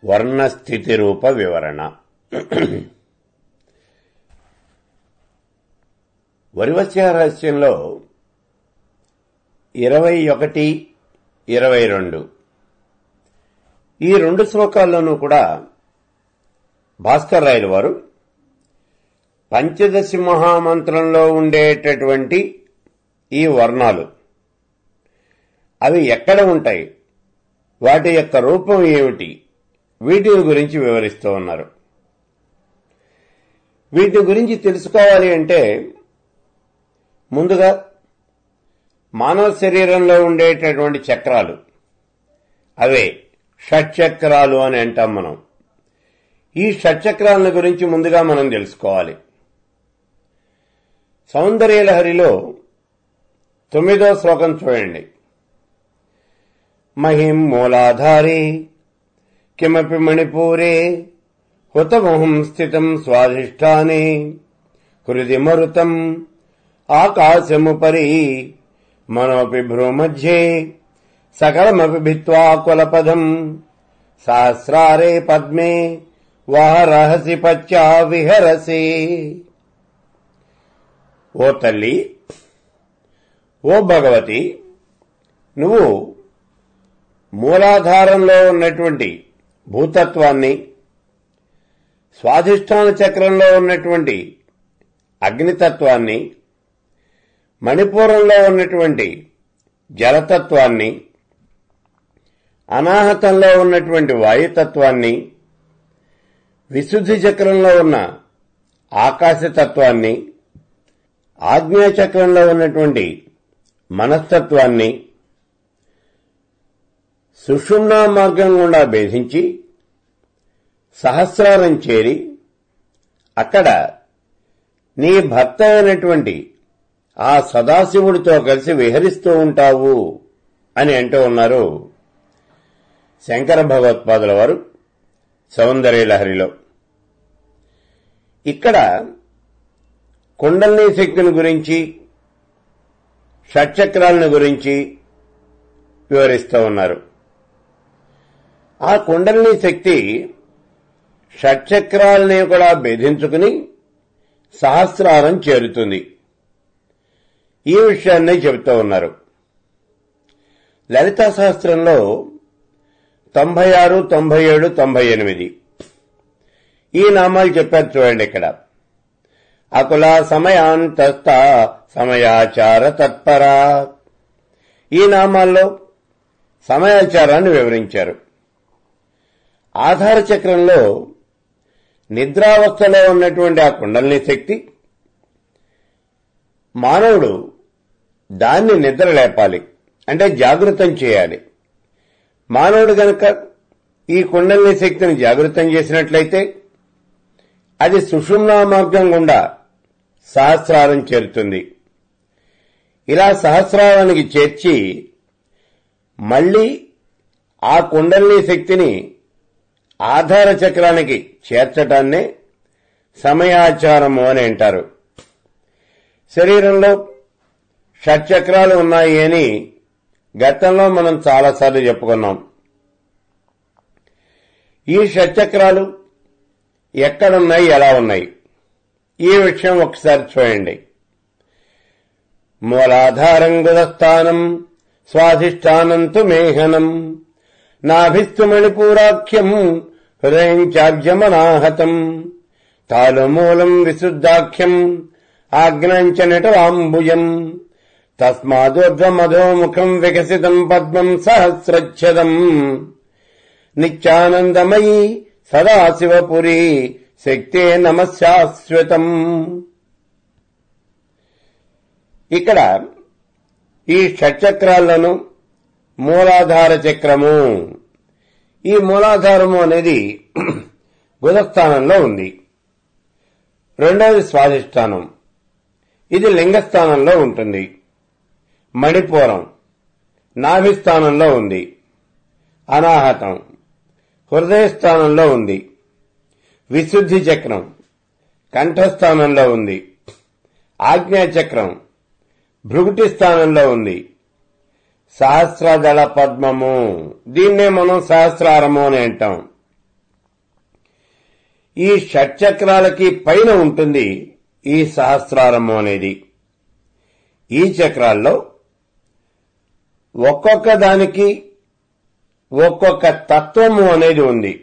వర్ణస్థితి రూప వివరణ వరివస్య రహస్యంలో ఇరవై ఒకటి ఇరవై రెండు ఈ రెండు శ్లోకాల్లోనూ కూడా భాస్కర్ రాయలు వారు పంచదశి మహామంత్రంలో ఉండేటటువంటి ఈ వర్ణాలు అవి ఎక్కడ ఉంటాయి వాటి యొక్క రూపం ఏమిటి వీటిని గురించి వివరిస్తూ ఉన్నారు వీటి గురించి తెలుసుకోవాలి అంటే ముందుగా మానవ శరీరంలో ఉండేటటువంటి చక్రాలు అవే షట్చక్రాలు అని అంటాం మనం ఈ షట్చక్రాలను గురించి ముందుగా మనం తెలుసుకోవాలి సౌందర్యలహరిలో తొమ్మిదో శ్లోకం చూడండి మహిం మూలాధారే కిమపి మణిపూరే హుతమహం స్థితం స్వాధిష్టానే హృది మరుతం ఆకాశముపరి మనోపి భ్రూమధ్యే సకలమపి భిత్వా కులపదం సహస్రారే పద్మే వహరహసి పచ్చా విహరసి ఓ తల్లి ఓ భగవతి నువ్వు మూలాధారంలో ఉన్నటువంటి భూతత్వాన్ని స్వాధిష్టాన చక్రంలో ఉన్నటువంటి అగ్నితత్వాన్ని మణిపూరంలో ఉన్నటువంటి జలతత్వాన్ని అనాహతంలో ఉన్నటువంటి వాయుతత్వాన్ని విశుద్ధి చక్రంలో ఉన్న ఆకాశతత్వాన్ని ఆగ్నేయ చక్రంలో ఉన్నటువంటి మనస్తత్వాన్ని సుషుమ్నా మార్గం గుండా భేదించి సహస్రారం చేరి అక్కడ నీ భర్త అయినటువంటి ఆ సదాశివుడితో కలిసి విహరిస్తూ ఉంటావు అని అంటూ ఉన్నారు శంకర భగవత్పాదుల వారు సౌందర్యలహరిలో ఇక్కడ కుండలిని శక్తిని గురించి షట్చక్రాలను గురించి వివరిస్తూ ఉన్నారు ఆ కుండలిని శక్తి షట్చక్రాలని కూడా భేదించుకుని సహస్రారం చేరుతుంది ఈ విషయాన్ని చెబుతూ ఉన్నారు లలితా సహస్రంలో తొంభై ఆరు తొంభై ఏడు తొంభై ఎనిమిది ఈ నామాలు చెప్పారు చూడండి ఇక్కడ అకుల సమయాంతస్థ సమయాచార తత్పర ఈ నామాల్లో సమయాచారాన్ని వివరించారు ఆధార చక్రంలో నిద్రావస్థలో ఉన్నటువంటి ఆ కుండలిని శక్తి మానవుడు దాన్ని నిద్ర లేపాలి అంటే జాగృతం చేయాలి మానవుడు గనక ఈ కుండలిని శక్తిని జాగృతం చేసినట్లయితే అది సుషుమ్నా మార్గం గుండా సహస్రారం చేరుతుంది ఇలా సహస్రారానికి చేర్చి మళ్లీ ఆ కుండలిని శక్తిని ఆధార చక్రానికి చేర్చటాన్నే సమయాచారము అని అంటారు శరీరంలో షట్చక్రాలు ఉన్నాయి అని గతంలో మనం చాలాసార్లు చెప్పుకున్నాం ఈ షట్చక్రాలు ఎక్కడున్నాయి ఎలా ఉన్నాయి ఈ విషయం ఒకసారి చూడండి మూలాధారం గుదస్థానం స్వాధిష్టానం తు మేహనం నాభిస్తు మణిపూరాఖ్యం హృదయం చార్జమనాహతం తాలుమూలం విశుద్ధాఖ్యం ఆగ్నంచ నటవాంబుజం తస్మాదోర్ధ్వమధోముఖం వికసితం పద్మం సహస్రచ్చదం నిత్యానందమయీ సదాశివపురి శక్తే నమశాశ్వతం ఇక్కడ ఈ షట్చక్రాలను మూలాధార చక్రము ఈ మూలాధారము అనేది గుదస్థానంలో ఉంది రెండవది స్వాధిష్టానం ఇది లింగస్థానంలో ఉంటుంది మణిపూరం నాభిస్థానంలో ఉంది అనాహతం హృదయస్థానంలో ఉంది విశుద్ధి చక్రం కంఠస్థానంలో ఉంది ఆజ్ఞా చక్రం భృగుటి స్థానంలో ఉంది సహస్రదళ పద్మము దీన్నే మనం సహస్రారము అని అంటాం ఈ షట్చక్రాలకి పైన ఉంటుంది ఈ సహస్రారము అనేది ఈ చక్రాల్లో ఒక్కొక్క దానికి ఒక్కొక్క తత్వము అనేది ఉంది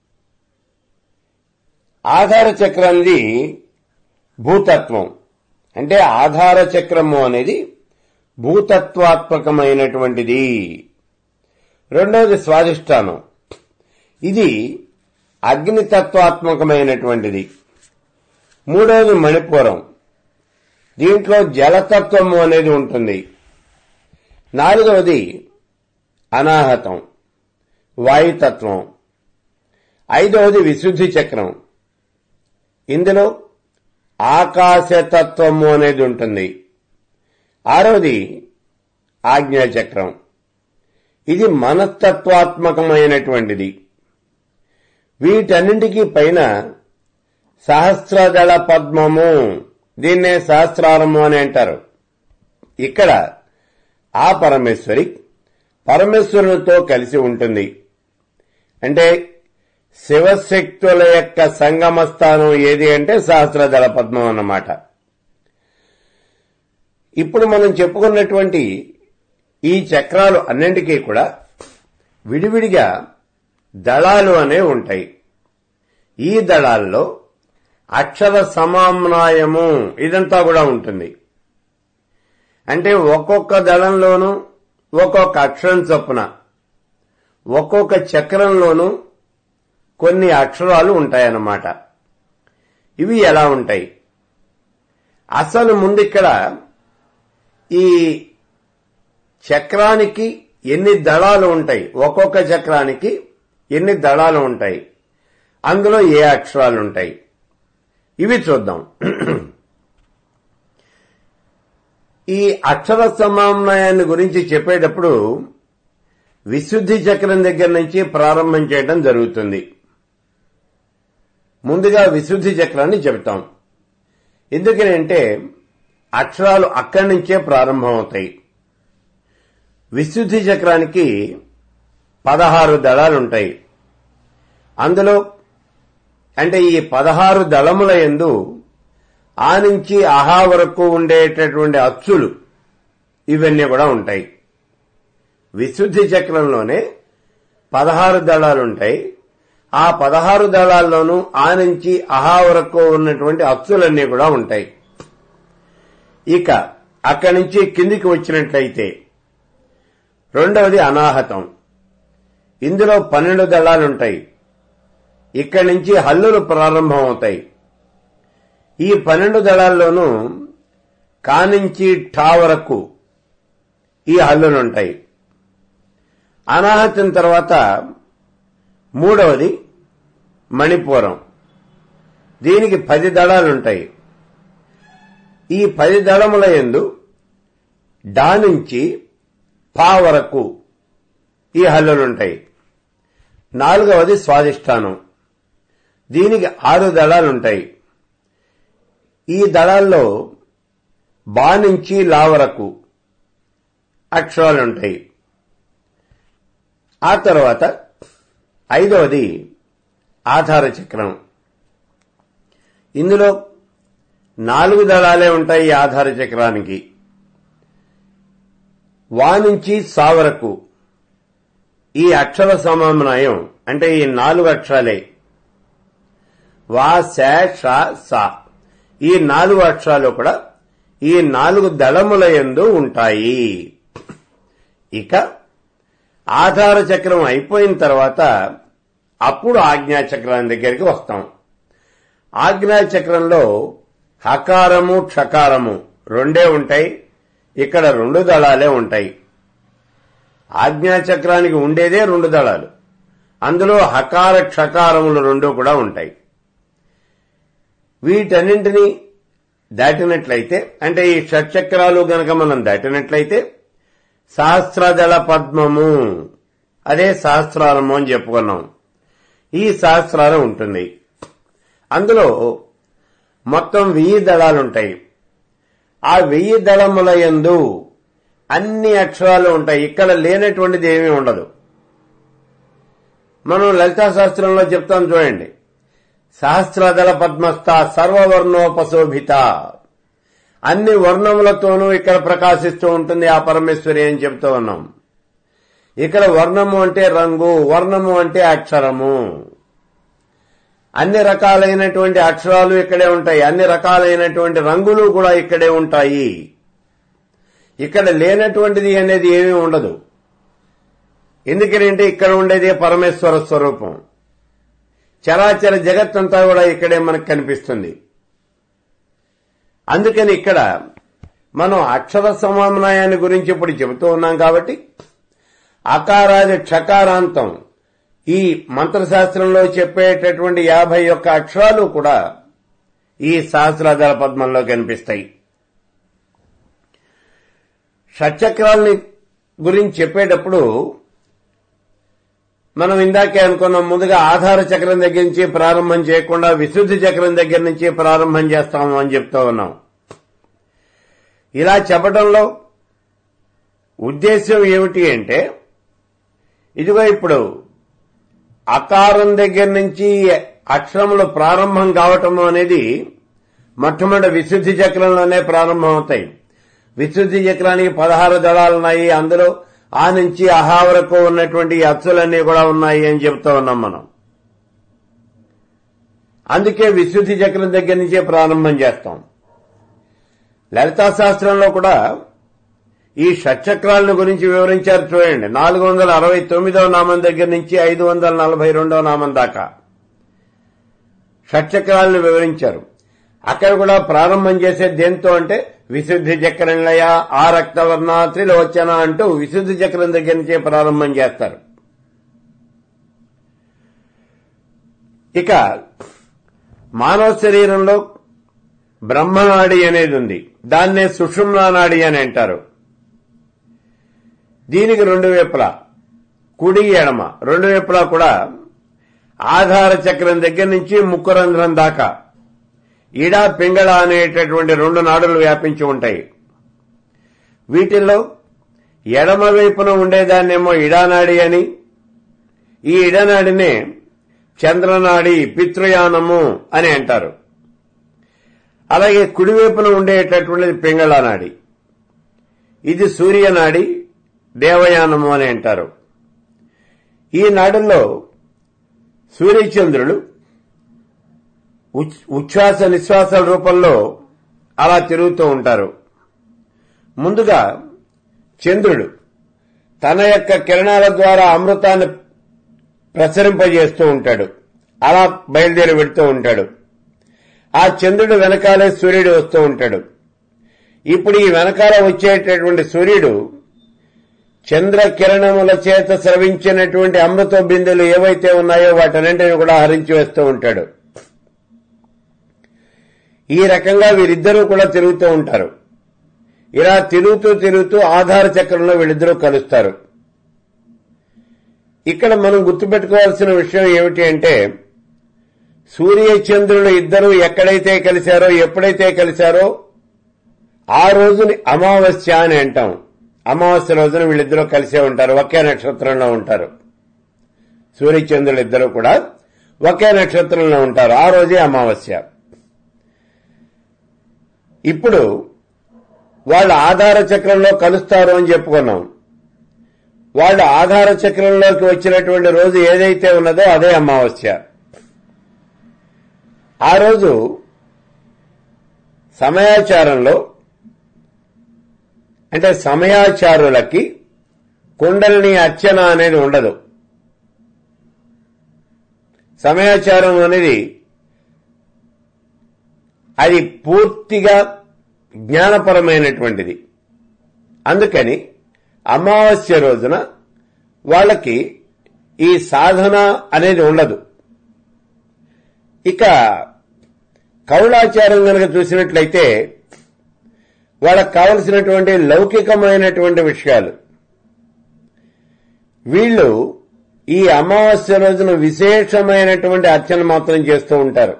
ఆధార చక్రానికి భూతత్వం అంటే ఆధార చక్రము అనేది భూతత్వాత్మకమైనటువంటిది రెండవది స్వాదిష్టానం ఇది అగ్నితత్వాత్మకమైనటువంటిది మూడవది మణిపురం దీంట్లో జలతత్వము అనేది ఉంటుంది నాలుగవది అనాహతం వాయుతత్వం ఐదవది విశుద్ధి చక్రం ఇందులో ఆకాశతత్వము అనేది ఉంటుంది ఆరవది ఆజ్ఞాచక్రం ఇది మనస్తత్వాత్మకమైనటువంటిది వీటన్నింటికీ పైన సహస్రదళ పద్మము దీన్నే సహస్రారము అని అంటారు ఇక్కడ ఆ పరమేశ్వరి పరమేశ్వరునితో కలిసి ఉంటుంది అంటే శివశక్తుల యొక్క సంగమ స్థానం ఏది అంటే సహస్రదళ పద్మం అన్నమాట ఇప్పుడు మనం చెప్పుకున్నటువంటి ఈ చక్రాలు అన్నింటికీ కూడా విడివిడిగా దళాలు అనేవి ఉంటాయి ఈ దళాల్లో అక్షర సమామ్నాయము ఇదంతా కూడా ఉంటుంది అంటే ఒక్కొక్క దళంలోనూ ఒక్కొక్క అక్షరం చొప్పున ఒక్కొక్క చక్రంలోనూ కొన్ని అక్షరాలు ఉంటాయన్నమాట ఇవి ఎలా ఉంటాయి అసలు ముందు ఇక్కడ ఈ చక్రానికి ఎన్ని దళాలు ఉంటాయి ఒక్కొక్క చక్రానికి ఎన్ని దళాలు ఉంటాయి అందులో ఏ అక్షరాలు ఉంటాయి ఇవి చూద్దాం ఈ అక్షర సమామ్నాయాన్ని గురించి చెప్పేటప్పుడు విశుద్ధి చక్రం దగ్గర నుంచి ప్రారంభం చేయడం జరుగుతుంది ముందుగా విశుద్ధి చక్రాన్ని చెబుతాం ఎందుకనంటే అక్షరాలు అక్కడి నుంచే ప్రారంభమవుతాయి విశుద్ధి చక్రానికి పదహారు దళాలుంటాయి అందులో అంటే ఈ పదహారు దళముల ఎందు ఆ నుంచి ఆహా వరకు ఉండేటటువంటి అచ్చులు ఇవన్నీ కూడా ఉంటాయి విశుద్ధి చక్రంలోనే పదహారు దళాలుంటాయి ఆ పదహారు దళాల్లోనూ ఆ నుంచి అహా వరకు ఉన్నటువంటి అచ్చులన్నీ కూడా ఉంటాయి ఇక అక్కడి నుంచి కిందికి వచ్చినట్లయితే రెండవది అనాహతం ఇందులో పన్నెండు దళాలుంటాయి ఇక్కడి నుంచి హల్లులు ప్రారంభమవుతాయి ఈ పన్నెండు దళాల్లోనూ కానించి ఠా వరకు ఈ హల్లులుంటాయి అనాహతం తర్వాత మూడవది మణిపూరం దీనికి పది దళాలుంటాయి ఈ పది దళముల ఎందు డా నుంచి పా వరకు ఈ హల్లులుంటాయి నాలుగవది స్వాదిష్టానం దీనికి ఆరు దళాలుంటాయి ఈ దళాల్లో బా నుంచి లా వరకు అక్షరాలుంటాయి ఆ తర్వాత ఐదవది ఆధార చక్రం ఇందులో నాలుగు దళాలే ఉంటాయి ఈ ఆధార చక్రానికి వా నుంచి సా వరకు ఈ అక్షర సమన్వయం అంటే ఈ నాలుగు అక్షరాలే వా శా షా సా ఈ నాలుగు అక్షరాలు కూడా ఈ నాలుగు దళముల ఎందు ఉంటాయి ఇక ఆధార చక్రం అయిపోయిన తర్వాత అప్పుడు ఆజ్ఞా చక్రం దగ్గరికి వస్తాం ఆజ్ఞా చక్రంలో హకారము క్షకారము రెండే ఉంటాయి ఇక్కడ రెండు దళాలే ఉంటాయి ఆజ్ఞా చక్రానికి ఉండేదే రెండు దళాలు అందులో హకార క్షకారములు రెండు కూడా ఉంటాయి వీటన్నింటినీ దాటినట్లయితే అంటే ఈ షట్చక్రాలు గనక మనం దాటినట్లయితే సహస్రదళ పద్మము అదే సహస్రారము అని చెప్పుకున్నాం ఈ సహస్రారం ఉంటుంది అందులో మొత్తం వెయ్యి దళాలుంటాయి ఆ వెయ్యి దళముల యందు అన్ని అక్షరాలు ఉంటాయి ఇక్కడ లేనటువంటిది ఏమీ ఉండదు మనం లలితా శాస్త్రంలో చెప్తాం చూడండి సహస్రదళ పద్మస్థ సర్వవర్ణోపశోభిత అన్ని వర్ణములతోనూ ఇక్కడ ప్రకాశిస్తూ ఉంటుంది ఆ పరమేశ్వరి అని చెప్తూ ఉన్నాం ఇక్కడ వర్ణము అంటే రంగు వర్ణము అంటే అక్షరము అన్ని రకాలైనటువంటి అక్షరాలు ఇక్కడే ఉంటాయి అన్ని రకాలైనటువంటి రంగులు కూడా ఇక్కడే ఉంటాయి ఇక్కడ లేనటువంటిది అనేది ఏమీ ఉండదు ఎందుకంటే ఇక్కడ ఉండేది పరమేశ్వర స్వరూపం చరాచర జగత్తంతా కూడా ఇక్కడే మనకు కనిపిస్తుంది అందుకని ఇక్కడ మనం అక్షర సమన్వయాన్ని గురించి ఇప్పుడు చెబుతూ ఉన్నాం కాబట్టి అకారాది క్షకారాంతం ఈ మంత్రశాస్త్రంలో చెప్పేటటువంటి యాభై ఒక్క అక్షరాలు కూడా ఈ సహస్రాధార పద్మంలో కనిపిస్తాయి షట్చక్రాలని గురించి చెప్పేటప్పుడు మనం ఇందాకే అనుకున్నాం ముందుగా ఆధార చక్రం దగ్గర నుంచి ప్రారంభం చేయకుండా విశుద్ధి చక్రం దగ్గర నుంచి ప్రారంభం చేస్తాము అని చెప్తూ ఉన్నాం ఇలా చెప్పడంలో ఉద్దేశం ఏమిటి అంటే ఇదిగో ఇప్పుడు అకారం దగ్గర నుంచి అక్షరములు ప్రారంభం కావటం అనేది మొట్టమొదటి విశుద్ధి చక్రంలోనే ప్రారంభం అవుతాయి విశుద్ధి చక్రానికి పదహారు దళాలున్నాయి అందులో ఆ నుంచి అహా వరకు ఉన్నటువంటి అచ్చులన్నీ కూడా ఉన్నాయి అని చెప్తూ ఉన్నాం మనం అందుకే విశుద్ధి చక్రం దగ్గర నుంచే ప్రారంభం చేస్తాం లలితా శాస్త్రంలో కూడా ఈ షట్చక్రాలను గురించి వివరించారు చూడండి నాలుగు వందల అరవై తొమ్మిదవ నామం దగ్గర నుంచి ఐదు వందల నలభై రెండవ నామం దాకా షట్చక్రాలను వివరించారు అక్కడ కూడా ప్రారంభం చేసే దేంతో అంటే విశుద్ధి చక్రంలయ ఆ రక్తవర్ణ త్రిలోచన అంటూ విశుద్ధి చక్రం దగ్గర నుంచే ప్రారంభం చేస్తారు ఇక మానవ శరీరంలో బ్రహ్మనాడి అనేది ఉంది దాన్నే సుషుమ్నా నాడి అని అంటారు దీనికి రెండు వైపులా కుడి ఎడమ రెండు వైపులా కూడా ఆధార చక్రం దగ్గర నుంచి ముక్కురంధ్రం దాకా ఇడా పింగళ అనేటటువంటి రెండు నాడులు వ్యాపించి ఉంటాయి వీటిల్లో ఎడమ వైపున ఉండేదాన్నేమో ఇడానాడి అని ఈ ఇడనాడినే చంద్రనాడి పితృయానము అని అంటారు అలాగే కుడివైపున ఉండేటటువంటిది పింగళనాడి ఇది సూర్యనాడి దేవయానము అని అంటారు ఈ నాడుల్లో సూర్యచంద్రులు ఉచ్ఛ్వాస నిశ్వాసాల రూపంలో అలా తిరుగుతూ ఉంటారు ముందుగా చంద్రుడు తన యొక్క కిరణాల ద్వారా అమృతాన్ని ప్రసరింపజేస్తూ ఉంటాడు అలా బయలుదేరి వెడుతూ ఉంటాడు ఆ చంద్రుడు వెనకాలే సూర్యుడు వస్తూ ఉంటాడు ఇప్పుడు ఈ వెనకాల వచ్చేటటువంటి సూర్యుడు చంద్ర కిరణముల చేత స్రవించినటువంటి అమృత బిందెలు ఏవైతే ఉన్నాయో వాటన్నింటినీ కూడా హరించి వేస్తూ ఉంటాడు ఈ రకంగా వీరిద్దరూ కూడా తిరుగుతూ ఉంటారు ఇలా తిరుగుతూ తిరుగుతూ ఆధార చక్రంలో వీళ్ళిద్దరూ కలుస్తారు ఇక్కడ మనం గుర్తుపెట్టుకోవాల్సిన విషయం ఏమిటి అంటే సూర్య చంద్రులు ఇద్దరు ఎక్కడైతే కలిశారో ఎప్పుడైతే కలిశారో ఆ రోజుని అమావాస్య అని అంటాం అమావాస్య రోజున వీళ్ళిద్దరూ కలిసే ఉంటారు ఒకే నక్షత్రంలో ఉంటారు సూర్యచంద్రులు ఇద్దరు కూడా ఒకే నక్షత్రంలో ఉంటారు ఆ రోజే అమావాస్య ఇప్పుడు వాళ్ళు ఆధార చక్రంలో కలుస్తారు అని చెప్పుకున్నాం వాళ్ళు ఆధార చక్రంలోకి వచ్చినటువంటి రోజు ఏదైతే ఉన్నదో అదే అమావాస్య ఆ రోజు సమయాచారంలో అంటే సమయాచారులకి కుండలిని అర్చన అనేది ఉండదు సమయాచారం అనేది అది పూర్తిగా జ్ఞానపరమైనటువంటిది అందుకని అమావాస్య రోజున వాళ్ళకి ఈ సాధన అనేది ఉండదు ఇక కౌలాచారం కనుక చూసినట్లయితే వాళ్ళకు కావలసినటువంటి లౌకికమైనటువంటి విషయాలు వీళ్ళు ఈ అమావాస్య రోజున విశేషమైనటువంటి అర్చన మాత్రం చేస్తూ ఉంటారు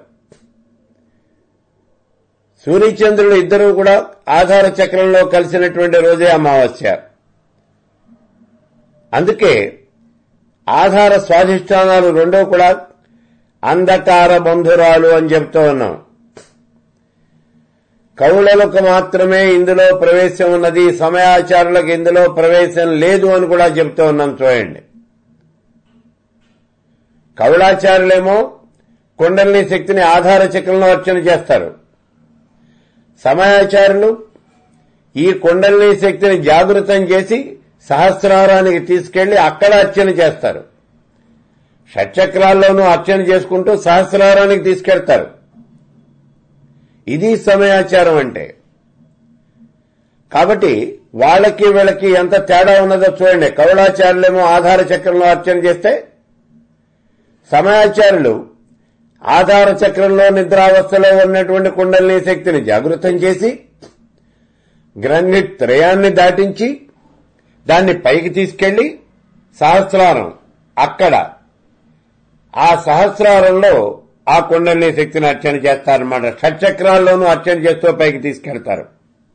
సూర్యచంద్రులు ఇద్దరూ కూడా ఆధార చక్రంలో కలిసినటువంటి రోజే అమావాస్య అందుకే ఆధార స్వాధిష్టానాలు రెండో కూడా అంధకార బంధురాలు అని చెప్తూ ఉన్నాం కవులకు మాత్రమే ఇందులో ప్రవేశం ఉన్నది సమయాచారులకు ఇందులో ప్రవేశం లేదు అని కూడా చెప్తూ ఉన్నాం చూడండి కవులాచారులేమో కుండలిని శక్తిని ఆధార చక్రంలో అర్చన చేస్తారు సమయాచారులు ఈ కుండలిని శక్తిని జాగృతం చేసి సహస్రారానికి తీసుకెళ్లి అక్కడ అర్చన చేస్తారు షట్చక్రాల్లోనూ అర్చన చేసుకుంటూ సహస్రారానికి తీసుకెళ్తారు ఇది సమయాచారం అంటే కాబట్టి వాళ్ళకి వీళ్ళకి ఎంత తేడా ఉన్నదో చూడండి కౌలాచారులేమో ఆధార చక్రంలో అర్చన చేస్తే సమయాచారులు ఆధార చక్రంలో నిద్రావస్థలో ఉన్నటువంటి కుండలిని శక్తిని జాగృతం చేసి గ్రంథి త్రయాన్ని దాటించి దాన్ని పైకి తీసుకెళ్లి సహస్రారం అక్కడ ఆ సహస్రారంలో ఆ కుండలిని శక్తిని అర్చన చేస్తారన్నమాట షట్చక్రాల్లోనూ అర్చన చేస్తూ పైకి తీసుకెళ్తారు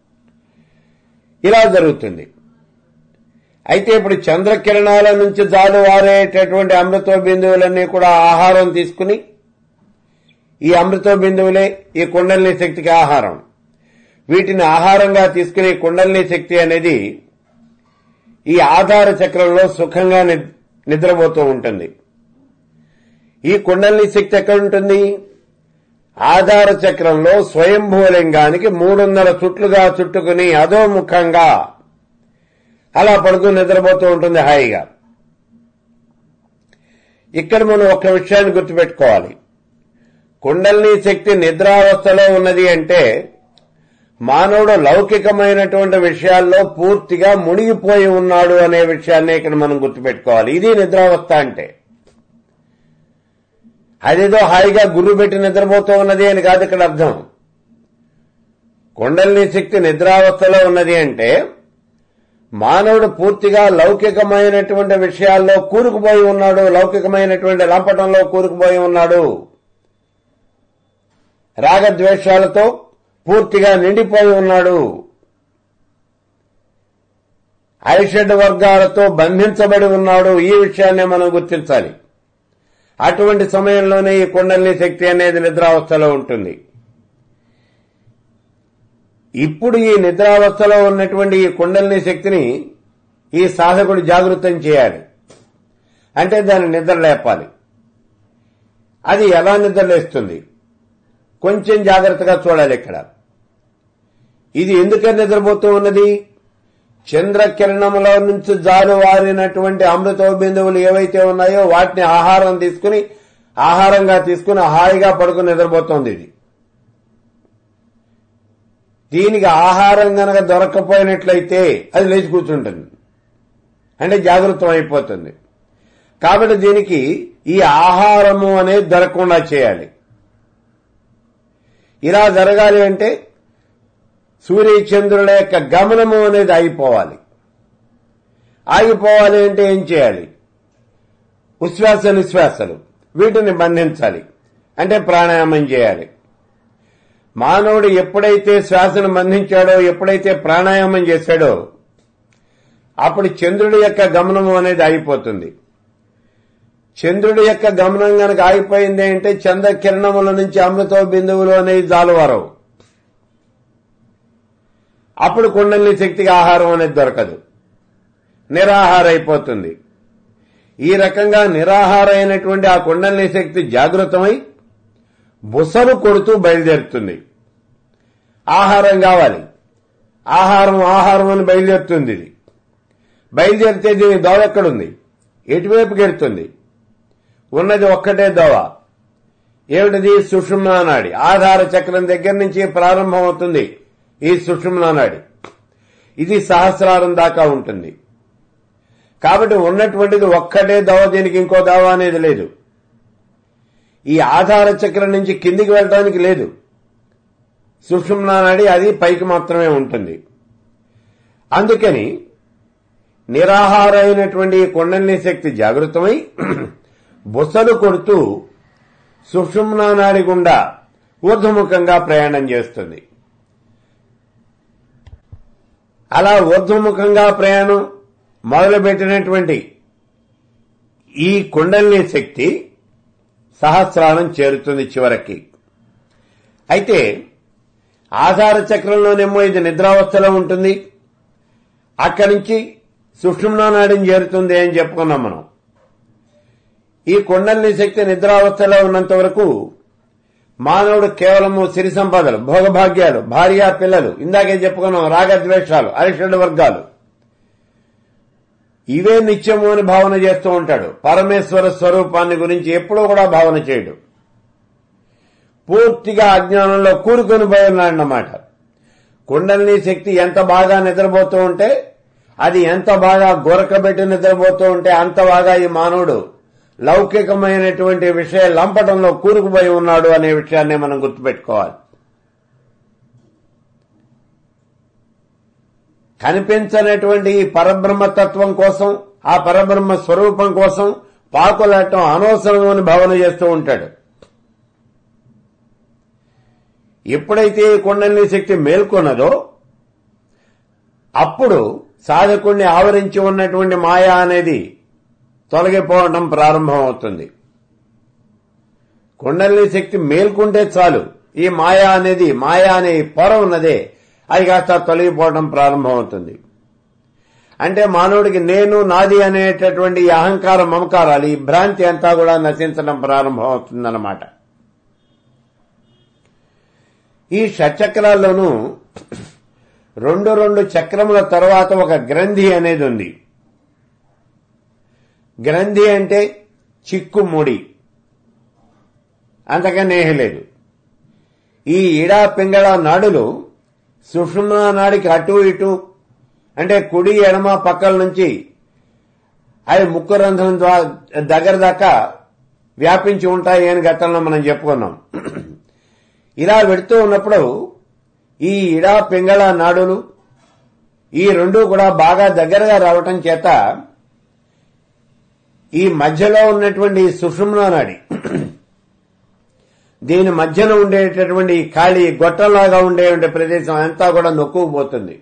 ఇలా జరుగుతుంది అయితే ఇప్పుడు చంద్రకిరణాల నుంచి జాలువారేటటువంటి అమృత బిందువులన్నీ కూడా ఆహారం తీసుకుని ఈ అమృత బిందువులే ఈ కుండలిని శక్తికి ఆహారం వీటిని ఆహారంగా తీసుకునే కుండలిని శక్తి అనేది ఈ ఆధార చక్రంలో సుఖంగా నిద్రపోతూ ఉంటుంది ఈ కుండలిని శక్తి ఎక్కడ ఉంటుంది ఆధార చక్రంలో స్వయంభూలింగానికి మూడున్నర చుట్లుగా చుట్టుకుని అధోముఖంగా అలా పడుకుని నిద్రపోతూ ఉంటుంది హాయిగా ఇక్కడ మనం ఒక విషయాన్ని గుర్తుపెట్టుకోవాలి కుండలిని శక్తి నిద్రావస్థలో ఉన్నది అంటే మానవుడు లౌకికమైనటువంటి విషయాల్లో పూర్తిగా మునిగిపోయి ఉన్నాడు అనే విషయాన్ని ఇక్కడ మనం గుర్తుపెట్టుకోవాలి ఇది నిద్రావస్థ అంటే అదేదో హాయిగా గుర్రు పెట్టి నిద్రపోతూ ఉన్నది అని కాదు ఇక్కడ అర్థం కుండలిని శక్తి నిద్రావస్థలో ఉన్నది అంటే మానవుడు పూర్తిగా లౌకికమైనటువంటి విషయాల్లో కూరుకుపోయి ఉన్నాడు లౌకికమైనటువంటి లంపటంలో కూరుకుపోయి ఉన్నాడు రాగద్వేషాలతో పూర్తిగా నిండిపోయి ఉన్నాడు ఐషడ్ వర్గాలతో బంధించబడి ఉన్నాడు ఈ విషయాన్ని మనం గుర్తించాలి అటువంటి సమయంలోనే ఈ కుండలిని శక్తి అనేది నిద్రావస్థలో ఉంటుంది ఇప్పుడు ఈ నిద్రావస్థలో ఉన్నటువంటి ఈ కుండలిని శక్తిని ఈ సాధకుడు జాగృతం చేయాలి అంటే దాన్ని నిద్ర లేపాలి అది ఎలా నిద్రలేస్తుంది కొంచెం జాగ్రత్తగా చూడాలి ఇక్కడ ఇది ఎందుకని నిద్రపోతూ ఉన్నది చంద్రకిరణములో నుంచి జారువారినటువంటి అమృత బిందువులు ఏవైతే ఉన్నాయో వాటిని ఆహారం తీసుకుని ఆహారంగా తీసుకుని హాయిగా పడుకుని నిద్రపోతోంది ఇది దీనికి ఆహారం గనక దొరక్కపోయినట్లయితే అది లేచి కూర్చుంటుంది అంటే జాగృతం అయిపోతుంది కాబట్టి దీనికి ఈ ఆహారము అనేది దొరకకుండా చేయాలి ఇలా జరగాలి అంటే సూర్యచంద్రుల యొక్క గమనము అనేది ఆగిపోవాలి ఆగిపోవాలి అంటే ఏం చేయాలి ఉశ్వాస నిశ్వాసలు వీటిని బంధించాలి అంటే ప్రాణాయామం చేయాలి మానవుడు ఎప్పుడైతే శ్వాసను బంధించాడో ఎప్పుడైతే ప్రాణాయామం చేశాడో అప్పుడు చంద్రుడి యొక్క గమనము అనేది ఆగిపోతుంది చంద్రుడి యొక్క గమనం గనక ఆగిపోయింది అంటే చంద్రకిరణముల నుంచి అమృత బిందువులు అనేది జాలువారవు అప్పుడు కుండలిని శక్తికి ఆహారం అనేది దొరకదు నిరాహార అయిపోతుంది ఈ రకంగా నిరాహార అయినటువంటి ఆ కుండలిని శక్తి జాగృతమై బుసలు కొడుతూ బయలుదేరుతుంది ఆహారం కావాలి ఆహారం ఆహారం అని బయలుదేరుతుంది ఇది బయలుదేరితే దీని దోవ ఎక్కడుంది ఎటువైపుకి వెళ్తుంది ఉన్నది ఒక్కటే దోవ ఏమిటిది సుషుమ్నా నాడి ఆధార చక్రం దగ్గర నుంచి ప్రారంభమవుతుంది ఈ సుషుమ్నా నాడి ఇది సహస్రారం దాకా ఉంటుంది కాబట్టి ఉన్నటువంటిది ఒక్కటే దవ దీనికి ఇంకో దవ అనేది లేదు ఈ ఆధార చక్రం నుంచి కిందికి వెళ్ళడానికి లేదు సుషుమ్నా నాడి అది పైకి మాత్రమే ఉంటుంది అందుకని నిరాహార అయినటువంటి ఈ కుండలిని శక్తి జాగృతమై బుసలు కొడుతూ సుషుమ్నా నాడి గుండా ఊర్ధముఖంగా ప్రయాణం చేస్తుంది అలా ఊర్ధముఖంగా ప్రయాణం మొదలుపెట్టినటువంటి ఈ కుండలిని శక్తి సహస్రారం చేరుతుంది చివరికి అయితే ఆధార చక్రంలోనేమో ఇది నిద్రావస్థలో ఉంటుంది అక్కడి నుంచి సుషుమ్నా నాడిని చేరుతుంది అని చెప్పుకున్నాం మనం ఈ కుండలిని శక్తి నిద్రావస్థలో ఉన్నంత వరకు మానవుడు కేవలము సిరి సంపదలు భోగభాగ్యాలు భార్య పిల్లలు ఇందాకే చెప్పుకున్నాం రాగద్వేషాలు అరిషడ్ వర్గాలు ఇవే నిత్యము అని భావన చేస్తూ ఉంటాడు పరమేశ్వర స్వరూపాన్ని గురించి ఎప్పుడూ కూడా భావన చేయడు పూర్తిగా అజ్ఞానంలో కూరుకొని పోయి ఉన్నాడన్నమాట కుండలిని శక్తి ఎంత బాగా నిద్రపోతూ ఉంటే అది ఎంత బాగా గొరకబెట్టి నిద్రపోతూ ఉంటే అంత బాగా ఈ మానవుడు లౌకికమైనటువంటి విషయ లంపటంలో కూరుకుపోయి ఉన్నాడు అనే విషయాన్ని మనం గుర్తుపెట్టుకోవాలి కనిపించనటువంటి ఈ పరబ్రహ్మతత్వం కోసం ఆ పరబ్రహ్మ స్వరూపం కోసం పాకులాటం అనవసరం అని భావన చేస్తూ ఉంటాడు ఎప్పుడైతే ఈ కుండలిని శక్తి మేల్కొన్నదో అప్పుడు సాధకుణ్ణి ఆవరించి ఉన్నటువంటి మాయ అనేది తొలగిపోవడం ప్రారంభమవుతుంది కుండలిని శక్తి మేల్కుంటే చాలు ఈ మాయ అనేది మాయ అనే పొర ఉన్నదే అది కాస్త తొలగిపోవడం ప్రారంభమవుతుంది అంటే మానవుడికి నేను నాది అనేటటువంటి ఈ అహంకార మమకారాలు ఈ భ్రాంతి అంతా కూడా నశించడం ప్రారంభమవుతుందన్నమాట ఈ షట్చక్రాల్లోనూ రెండు రెండు చక్రముల తర్వాత ఒక గ్రంథి అనేది ఉంది గ్రంథి అంటే చిక్కు ముడి అంతకన్నా ఏమీ లేదు ఈ ఇడా పింగళ నాడులు సుషుమ్నా నాడికి అటు ఇటు అంటే కుడి ఎడమ పక్కల నుంచి అవి ముక్కు రంధ్రం ద్వారా దగ్గర దాకా వ్యాపించి ఉంటాయి అని గతంలో మనం చెప్పుకున్నాం ఇలా పెడుతూ ఉన్నప్పుడు ఈ ఇడా పింగళ నాడులు ఈ రెండు కూడా బాగా దగ్గరగా రావటం చేత ఈ మధ్యలో ఉన్నటువంటి సుషుమ్నా నాడి దీని మధ్యన ఉండేటటువంటి ఈ ఖాళీ గొట్టంలాగా ఉండే ప్రదేశం అంతా కూడా నొక్కుపోతుంది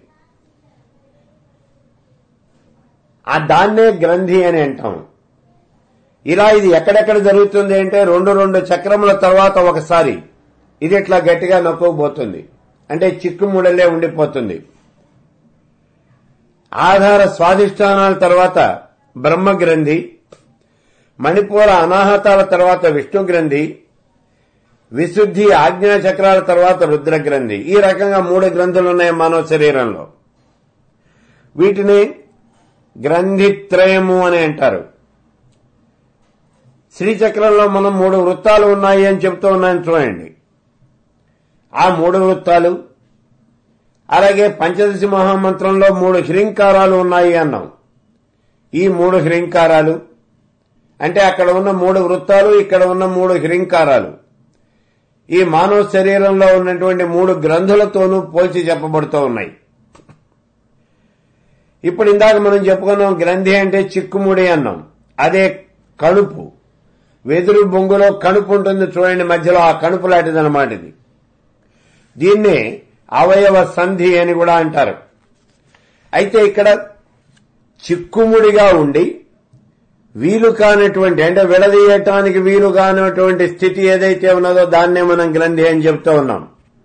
ఆ దాన్నే గ్రంథి అని అంటాం ఇలా ఇది ఎక్కడెక్కడ జరుగుతుంది అంటే రెండు రెండు చక్రముల తర్వాత ఒకసారి ఇది ఇట్లా గట్టిగా నొక్కుపోతుంది అంటే చిక్కుముడలే ఉండిపోతుంది ఆధార స్వాధిష్టానాల తర్వాత బ్రహ్మ గ్రంథి మణిపూర అనాహతాల తర్వాత విష్ణు గ్రంథి విశుద్ధి ఆజ్ఞా చక్రాల తర్వాత రుద్ర గ్రంథి ఈ రకంగా మూడు గ్రంథులు ఉన్నాయి మానవ శరీరంలో వీటిని గ్రంథిత్రయము అని అంటారు శ్రీచక్రంలో మనం మూడు వృత్తాలు ఉన్నాయి అని చెప్తూ ఉన్నాయని చూడండి ఆ మూడు వృత్తాలు అలాగే పంచదశి మహామంత్రంలో మూడు హ్రీంకారాలు ఉన్నాయి అన్నాం ఈ మూడు హ్రీంకారాలు అంటే అక్కడ ఉన్న మూడు వృత్తాలు ఇక్కడ ఉన్న మూడు హ్రీంకారాలు ఈ మానవ శరీరంలో ఉన్నటువంటి మూడు గ్రంథులతోనూ పోల్చి చెప్పబడుతూ ఉన్నాయి ఇప్పుడు ఇందాక మనం చెప్పుకున్నాం గ్రంథి అంటే చిక్కుముడి అన్నాం అదే కణుపు వెదురు బొంగులో కణుపు ఉంటుంది చూడండి మధ్యలో ఆ కణుపు లాంటిదన్నమాట ఇది దీన్నే అవయవ సంధి అని కూడా అంటారు అయితే ఇక్కడ చిక్కుముడిగా ఉండి వీలు కానటువంటి అంటే విడదీయటానికి వీలు కానటువంటి స్థితి ఏదైతే ఉన్నదో దాన్నే మనం గ్రంథి అని చెప్తూ ఉన్నాం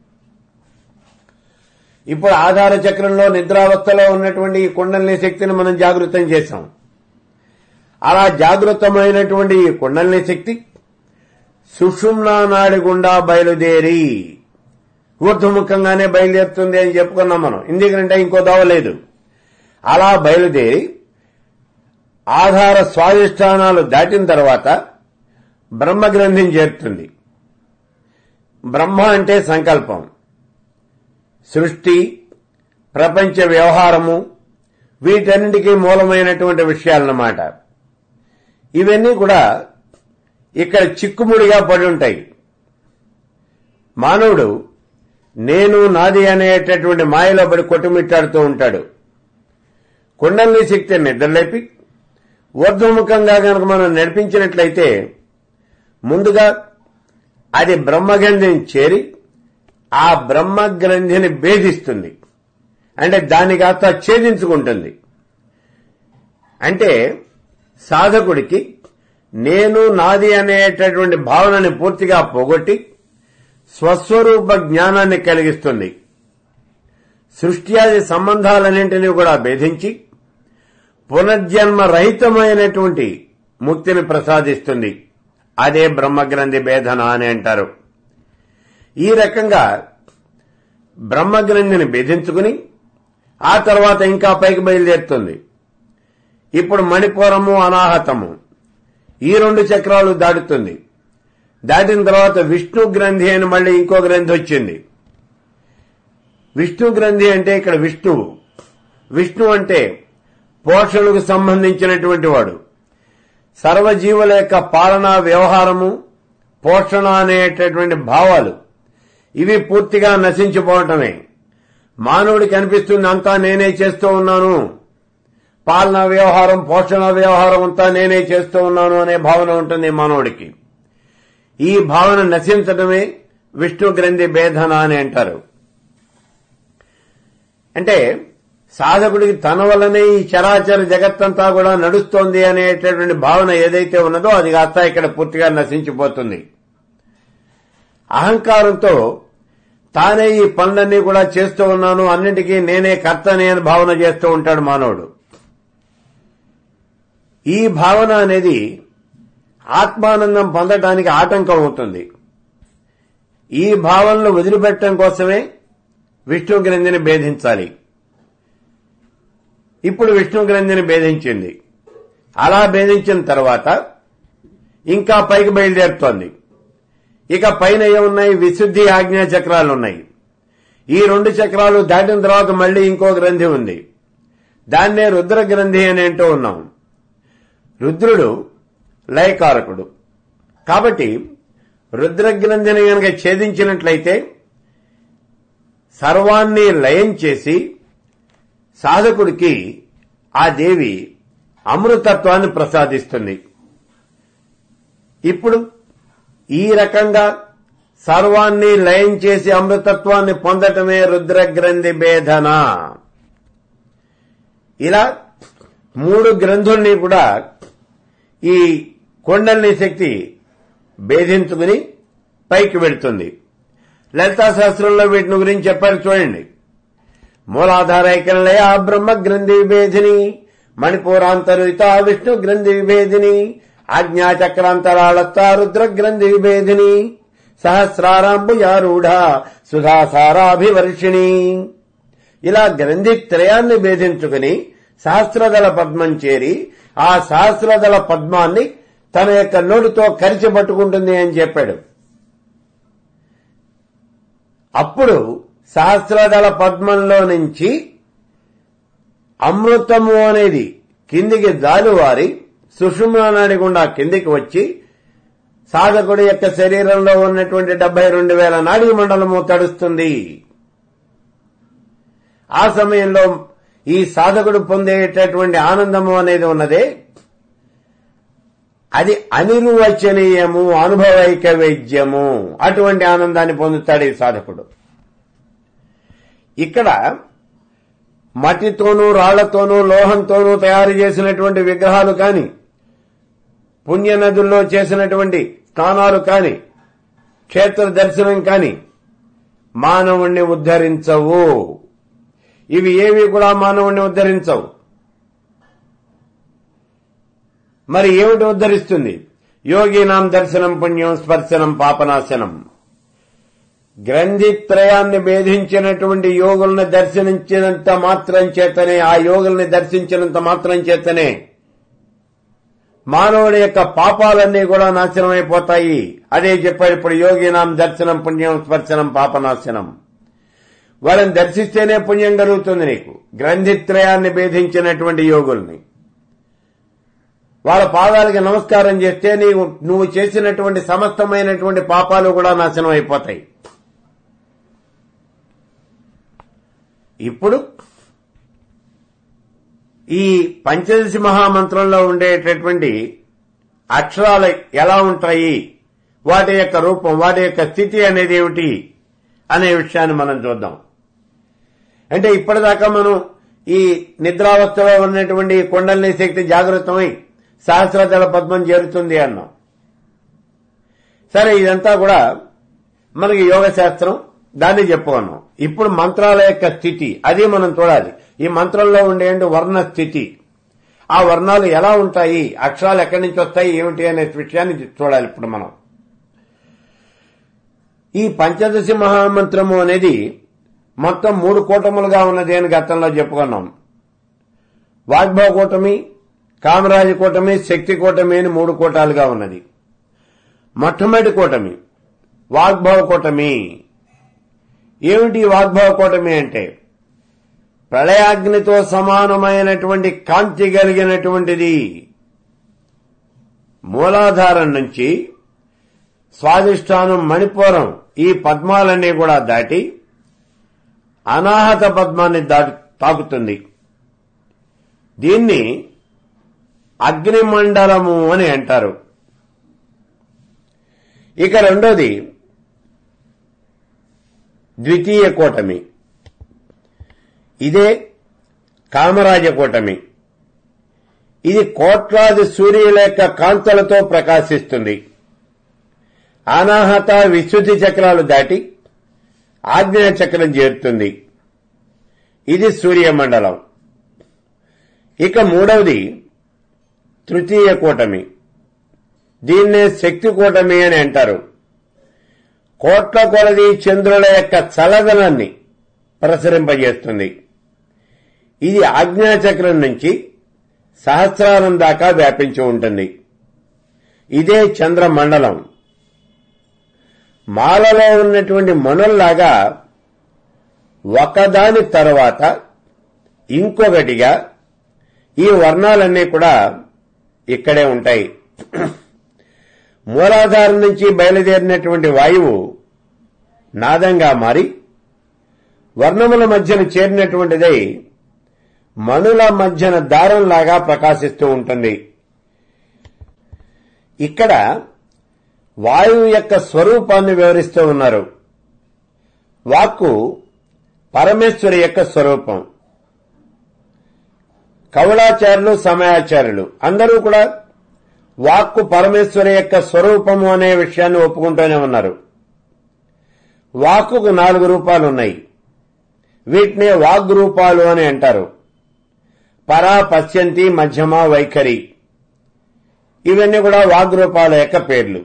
ఇప్పుడు ఆధార చక్రంలో నిద్రావస్థలో ఉన్నటువంటి ఈ కుండలిని శక్తిని మనం జాగృతం చేశాం అలా జాగృతమైనటువంటి ఈ కుండలిని శక్తి సుషుమ్నా నాడి గుండా బయలుదేరి ఊర్ధముఖంగానే బయలుదేరుతుంది అని చెప్పుకున్నాం మనం ఎందుకంటే ఇంకో దోవ లేదు అలా బయలుదేరి ఆధార స్వాధిష్టానాలు దాటిన తర్వాత బ్రహ్మగ్రంథిని చేరుతుంది బ్రహ్మ అంటే సంకల్పం సృష్టి ప్రపంచ వ్యవహారము వీటన్నిటికీ మూలమైనటువంటి విషయాలన్నమాట ఇవన్నీ కూడా ఇక్కడ చిక్కుముడిగా పడి ఉంటాయి మానవుడు నేను నాది అనేటటువంటి మాయలో పడి కొట్టుమిట్టాడుతూ ఉంటాడు కుండలిని శక్తి నిద్రలేపి ఊర్ధ్వముఖంగా కనుక మనం నడిపించినట్లయితే ముందుగా అది బ్రహ్మగ్రంథిని చేరి ఆ బ్రహ్మగ్రంథిని భేదిస్తుంది అంటే దాన్ని కాస్త ఛేదించుకుంటుంది అంటే సాధకుడికి నేను నాది అనేటటువంటి భావనని పూర్తిగా పోగొట్టి స్వస్వరూప జ్ఞానాన్ని కలిగిస్తుంది సృష్ట్యాది సంబంధాలన్నింటినీ కూడా భేదించి పునర్జన్మ రహితమైనటువంటి ముక్తిని ప్రసాదిస్తుంది అదే బ్రహ్మగ్రంథి భేదన అని అంటారు ఈ రకంగా బ్రహ్మగ్రంథిని భేదించుకుని ఆ తర్వాత ఇంకా పైకి బయలుదేరుతుంది ఇప్పుడు మణిపురము అనాహతము ఈ రెండు చక్రాలు దాటుతుంది దాటిన తర్వాత విష్ణు గ్రంథి అని మళ్ళీ ఇంకో గ్రంథి వచ్చింది విష్ణు గ్రంథి అంటే ఇక్కడ విష్ణువు విష్ణు అంటే పోషణకు సంబంధించినటువంటి వాడు సర్వజీవుల యొక్క పాలన వ్యవహారము పోషణ అనేటటువంటి భావాలు ఇవి పూర్తిగా నశించిపోవటమే మానవుడికి అనిపిస్తుంది అంతా నేనే చేస్తూ ఉన్నాను పాలన వ్యవహారం పోషణ వ్యవహారం అంతా నేనే చేస్తూ ఉన్నాను అనే భావన ఉంటుంది మానవుడికి ఈ భావన నశించడమే విష్ణు గ్రంథి భేదన అని అంటారు అంటే సాధకుడికి తన వల్లనే ఈ చరాచర జగత్తంతా కూడా నడుస్తోంది అనేటటువంటి భావన ఏదైతే ఉన్నదో అది కాస్త ఇక్కడ పూర్తిగా నశించిపోతుంది అహంకారంతో తానే ఈ పనులన్నీ కూడా చేస్తూ ఉన్నాను అన్నింటికీ నేనే కర్తనే అని భావన చేస్తూ ఉంటాడు మానవుడు ఈ భావన అనేది ఆత్మానందం పొందటానికి ఆటంకం అవుతుంది ఈ భావనలు వదిలిపెట్టడం కోసమే విష్ణు గ్రంథిని భేదించాలి ఇప్పుడు విష్ణు గ్రంథిని భేదించింది అలా భేదించిన తర్వాత ఇంకా పైకి బయలుదేరుతోంది ఇక పైన ఏమున్నాయి విశుద్ధి ఆజ్ఞా చక్రాలు ఉన్నాయి ఈ రెండు చక్రాలు దాటిన తర్వాత మళ్ళీ ఇంకో గ్రంథి ఉంది దాన్నే రుద్ర గ్రంథి అని అంటూ ఉన్నాం రుద్రుడు లయకారకుడు కాబట్టి రుద్రగ్రంథిని గనక ఛేదించినట్లయితే సర్వాన్ని లయం చేసి సాధకుడికి ఆ దేవి అమృతత్వాన్ని ప్రసాదిస్తుంది ఇప్పుడు ఈ రకంగా సర్వాన్ని లయం చేసి అమృతత్వాన్ని పొందటమే రుద్రగ్రంథి భేదన ఇలా మూడు గ్రంథుల్ని కూడా ఈ కొండల్ని శక్తి భేదించుకుని పైకి వెళ్తుంది లలితా శాస్త్రంలో వీటిని గురించి చెప్పారు చూడండి మూలాధారైకలయ బ్రహ్మ గ్రంథి విభేదిని మణిపూరాంతరిత విష్ణు గ్రంథి విభేదిని ఆజ్ఞాచక్రాంతరాళస్థ రుద్ర గ్రంథి విభేదిని సహస్రారాంబుయారూఢ సుధాసారాభివర్షిణి ఇలా గ్రంథి త్రయాన్ని భేదించుకుని సహస్రదళ పద్మం చేరి ఆ సహస్రదళ పద్మాన్ని తన యొక్క నోటితో కరిచి పట్టుకుంటుంది అని చెప్పాడు అప్పుడు సహస్రదళ పద్మంలో నుంచి అమృతము అనేది కిందికి జాలువారి సుషుమ్న నాడి గుండా కిందికి వచ్చి సాధకుడి యొక్క శరీరంలో ఉన్నటువంటి డెబ్బై రెండు వేల నాడీ మండలము తడుస్తుంది ఆ సమయంలో ఈ సాధకుడు పొందేటటువంటి ఆనందము అనేది ఉన్నదే అది అనిర్వచనీయము అనుభవైక వైద్యము అటువంటి ఆనందాన్ని పొందుతాడు ఈ సాధకుడు ఇక్కడ మట్టితోనూ రాళ్లతోనూ లోహంతోనూ తయారు చేసినటువంటి విగ్రహాలు కాని పుణ్యనదుల్లో చేసినటువంటి స్నానాలు కాని క్షేత్ర దర్శనం కాని మానవుణ్ణి ఉద్ధరించవు ఇవి ఏవి కూడా మానవుణ్ణి ఉద్ధరించవు మరి ఏమిటి ఉద్ధరిస్తుంది యోగినాం దర్శనం పుణ్యం స్పర్శనం పాపనాశనం గ్రంథిత్రయాన్ని భేదించినటువంటి యోగుల్ని దర్శించినంత మాత్రం చేతనే ఆ యోగుల్ని దర్శించినంత మాత్రం చేతనే మానవుడి యొక్క పాపాలన్నీ కూడా నాశనమైపోతాయి అదే చెప్పాడు ఇప్పుడు యోగినాం దర్శనం పుణ్యం స్పర్శనం పాపనాశనం వాళ్ళని దర్శిస్తేనే పుణ్యం కలుగుతుంది నీకు గ్రంథిత్రయాన్ని భేదించినటువంటి యోగుల్ని వాళ్ళ పాదాలకి నమస్కారం చేస్తే నీవు నువ్వు చేసినటువంటి సమస్తమైనటువంటి పాపాలు కూడా నాశనం అయిపోతాయి ఇప్పుడు ఈ పంచదశి మహామంత్రంలో ఉండేటటువంటి అక్షరాలు ఎలా ఉంటాయి వాటి యొక్క రూపం వాటి యొక్క స్థితి అనేది ఏమిటి అనే విషయాన్ని మనం చూద్దాం అంటే ఇప్పటిదాకా మనం ఈ నిద్రావస్థలో ఉన్నటువంటి కొండల్ని శక్తి జాగృతమై సహస్రదళ పద్మం చేరుతుంది అన్నాం సరే ఇదంతా కూడా మనకి యోగ శాస్త్రం దాన్ని చెప్పుకున్నాం ఇప్పుడు మంత్రాల యొక్క స్థితి అది మనం చూడాలి ఈ మంత్రంలో ఉండే వర్ణ స్థితి ఆ వర్ణాలు ఎలా ఉంటాయి అక్షరాలు ఎక్కడి నుంచి వస్తాయి ఏమిటి అనే విషయాన్ని చూడాలి ఇప్పుడు మనం ఈ పంచదశి మహామంత్రము అనేది మొత్తం మూడు కూటములుగా ఉన్నది అని గతంలో చెప్పుకున్నాం వాగ్భవ కూటమి కామరాజ కూటమి శక్తి కూటమి అని మూడు కూటాలుగా ఉన్నది మొట్టమొదటి కూటమి వాగ్భవ కూటమి ఏమిటి వాగ్భవ కూటమి అంటే ప్రళయాగ్నితో సమానమైనటువంటి కాంతి కలిగినటువంటిది మూలాధారం నుంచి స్వాదిష్టానం మణిపురం ఈ పద్మాలన్నీ కూడా దాటి అనాహత పద్మాన్ని దాటి తాకుతుంది దీన్ని అగ్నిమండలము అని అంటారు ఇక రెండోది ద్వితీయ కూటమి ఇదే కామరాజ కూటమి ఇది కోట్లాది సూర్యుల యొక్క కాంతలతో ప్రకాశిస్తుంది అనాహత విశుద్ధి చక్రాలు దాటి ఆగ్నేయ చక్రం చేరుతుంది ఇది సూర్యమండలం ఇక మూడవది తృతీయ కూటమి దీన్నే శక్తి కూటమి అని అంటారు కోట్ల కొలది చంద్రుల యొక్క చలదనాన్ని ప్రసరింపజేస్తుంది ఇది ఆజ్ఞా చక్రం నుంచి సహస్రారం దాకా వ్యాపించి ఉంటుంది ఇదే చంద్రమండలం మాలలో ఉన్నటువంటి మణుల్లాగా ఒకదాని తర్వాత ఇంకొకటిగా ఈ వర్ణాలన్నీ కూడా ఇక్కడే ఉంటాయి మూలాధారం నుంచి బయలుదేరినటువంటి వాయువు నాదంగా మారి వర్ణముల మధ్యన చేరినటువంటిదై మణుల మధ్యన దారంలాగా ప్రకాశిస్తూ ఉంటుంది ఇక్కడ వాయువు యొక్క స్వరూపాన్ని వివరిస్తూ ఉన్నారు వాక్కు పరమేశ్వరి యొక్క స్వరూపం కవళాచార్యులు సమయాచార్యులు అందరూ కూడా వాక్కు పరమేశ్వరి యొక్క స్వరూపము అనే విషయాన్ని ఒప్పుకుంటూనే ఉన్నారు వాక్కుకు నాలుగు రూపాలు ఉన్నాయి వీటినే వాగ్ రూపాలు అని అంటారు పరా పశ్యంతి మధ్యమ వైఖరి ఇవన్నీ కూడా వాగ్ రూపాల యొక్క పేర్లు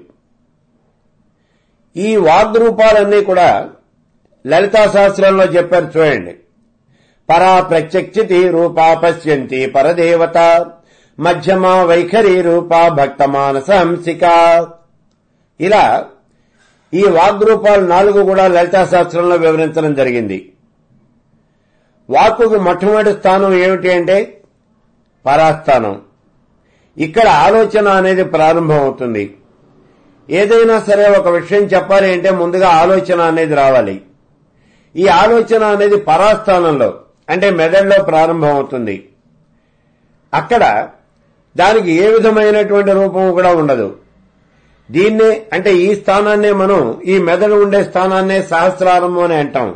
ఈ వాగ్ రూపాలన్నీ కూడా లలితా శాస్త్రంలో చెప్పారు చూడండి పరా ప్రత్యక్షితి రూపా పశ్యంతి పరదేవత మధ్యమ వైఖరి రూపా భక్తమానస హంసిక ఇలా ఈ వాగ్రూపాలు నాలుగు కూడా లలితా శాస్త్రంలో వివరించడం జరిగింది వాక్కుకు మొట్టమొదటి స్థానం ఏమిటి అంటే పరాస్థానం ఇక్కడ ఆలోచన అనేది ప్రారంభం అవుతుంది ఏదైనా సరే ఒక విషయం చెప్పాలి అంటే ముందుగా ఆలోచన అనేది రావాలి ఈ ఆలోచన అనేది పరాస్థానంలో అంటే మెదడులో ప్రారంభం అవుతుంది అక్కడ దానికి ఏ విధమైనటువంటి రూపం కూడా ఉండదు దీన్నే అంటే ఈ స్థానాన్నే మనం ఈ మెదడు ఉండే స్థానాన్నే సహస్రారము అని అంటాం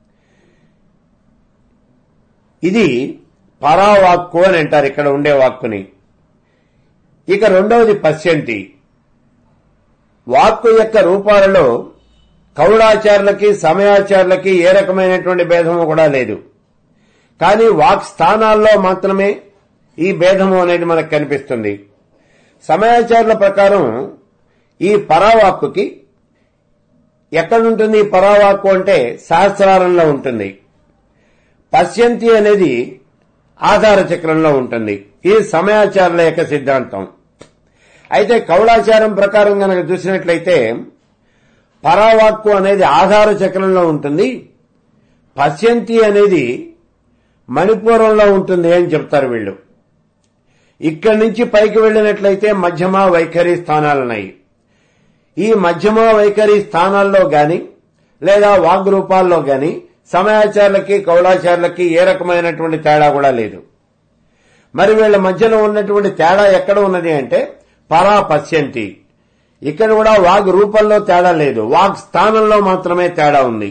ఇది పరావాక్కు అని అంటారు ఇక్కడ ఉండే వాక్కుని ఇక రెండవది పశ్యంతి వాక్కు యొక్క రూపాలలో కౌడాచారులకి సమయాచారులకి ఏ రకమైనటువంటి భేదము కూడా లేదు కానీ వాక్ స్థానాల్లో మాత్రమే ఈ భేదము అనేది మనకు కనిపిస్తుంది సమయాచారుల ప్రకారం ఈ పరావాక్కుకి ఎక్కడుంటుంది ఈ పరావాక్కు అంటే సహస్రారంలో ఉంటుంది పశ్యంతి అనేది ఆధార చక్రంలో ఉంటుంది ఇది సమయాచారుల యొక్క సిద్ధాంతం అయితే కౌలాచారం ప్రకారం కనుక చూసినట్లయితే పరావాక్కు అనేది ఆధార చక్రంలో ఉంటుంది పశ్యంతి అనేది మణిపూరంలో ఉంటుంది అని చెప్తారు వీళ్ళు ఇక్కడి నుంచి పైకి వెళ్ళినట్లయితే మధ్యమ వైఖరి స్థానాలున్నాయి ఈ మధ్యమ వైఖరి స్థానాల్లో గాని లేదా వాగ్రూపాల్లో గాని సమయాచారులకి కౌలాచారులకి ఏ రకమైనటువంటి తేడా కూడా లేదు మరి వీళ్ళ మధ్యలో ఉన్నటువంటి తేడా ఎక్కడ ఉన్నది అంటే పరా పశ్యంతి ఇక్కడ కూడా వాగ్ రూపంలో తేడా లేదు వాగ్ స్థానంలో మాత్రమే తేడా ఉంది